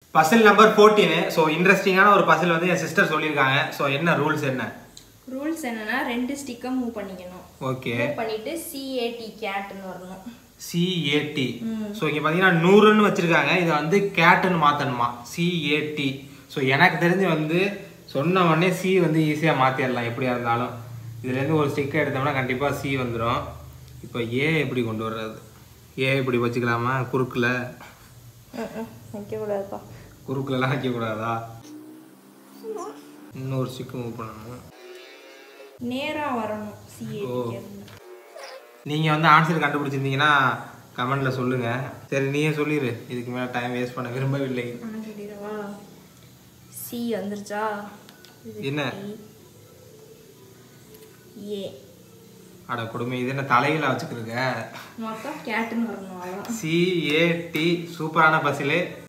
Basil number fourteen so இன்ட்ரெஸ்டிங்கான ஒரு puzzle வந்து என் சிஸ்டர் சொல்லியிருக்காங்க ஸோ என்ன ரூல்ஸ் என்ன ரூல்ஸ் என்னன்னா ரெண்டு ஸ்டிக்கை மூவ் பண்ணிக்கணும் ஓகே மூவ் பண்ணிட்டு சிஏடி கேட்னு வரணும் சிஏடி ஸோ இங்கே பார்த்தீங்கன்னா நூறுன்னு வச்சிருக்காங்க இதை வந்து கேட்டுன்னு மாற்றணுமா சிஏடி ஸோ எனக்கு தெரிஞ்சு வந்து சொன்ன உடனே சி வந்து ஈஸியாக மாற்றிடலாம் எப்படியா இருந்தாலும் இதுலேருந்து ஒரு ஸ்டிக்கை எடுத்தோம்னா கண்டிப்பாக சி வந்துடும் இப்போ ஏ எப்படி கொண்டு வர்றது ஏ இப்படி வச்சுக்கலாமா குறுக்கில் வைக்கக்கூடாதுப்பா குறுக்கிலலாம் வைக்கக்கூடாதா இன்னொரு ஸ்டிக்கு மூவ் பண்ணணும் நேரா வரணும் சிஏடி நீங்கள் வந்து ஆன்சர் கண்டுபிடிச்சிருந்தீங்கன்னா கமெண்ட்ல சொல்லுங்க சரி நீயே சொல்லிடு இதுக்கு மேலே டைம் வேஸ்ட் பண்ண விரும்பவில்லை நான் சொல்லிடவா சி வந்துருச்சா இது என்ன? ஏ அட கொடுமை இது என்ன தலையில வச்சுக்கிருக்க மொத்தம் கேட்டுன்னு வரணும் அவ்வளோ சிஏடி சூப்பரான பஸ்ஸிலே